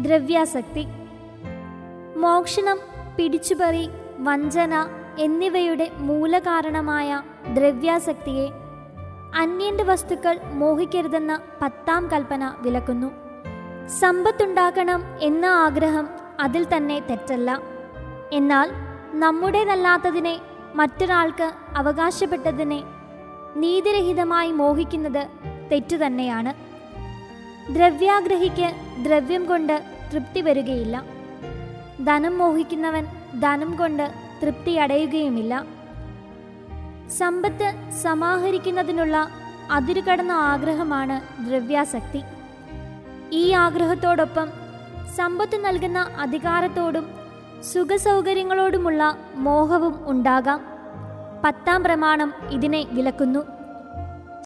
ദ്രവ്യാസക്തി മോഷണം പിടിച്ചുപറി വഞ്ചന എന്നിവയുടെ മൂലകാരണമായ ദ്രവ്യാസക്തിയെ അന്യന്റെ വസ്തുക്കൾ മോഹിക്കരുതെന്ന പത്താം കൽപ്പന വിലക്കുന്നു സമ്പത്തുണ്ടാക്കണം എന്ന ആഗ്രഹം അതിൽ തന്നെ തെറ്റല്ല എന്നാൽ നമ്മുടേതല്ലാത്തതിനെ മറ്റൊരാൾക്ക് അവകാശപ്പെട്ടതിനെ നീതിരഹിതമായി മോഹിക്കുന്നത് തെറ്റു തന്നെയാണ് ദ്രവ്യാഗ്രഹിക്ക് ദ്രവ്യം കൊണ്ട് തൃപ്തി വരികയില്ല ധനം മോഹിക്കുന്നവൻ ധനം കൊണ്ട് തൃപ്തിയടയുകയുമില്ല സമ്പത്ത് സമാഹരിക്കുന്നതിനുള്ള അതിരുകടന്ന ആഗ്രഹമാണ് ദ്രവ്യാസക്തി ഈ ആഗ്രഹത്തോടൊപ്പം സമ്പത്ത് നൽകുന്ന അധികാരത്തോടും സുഖസൗകര്യങ്ങളോടുമുള്ള മോഹവും ഉണ്ടാകാം പത്താം പ്രമാണം ഇതിനെ വിലക്കുന്നു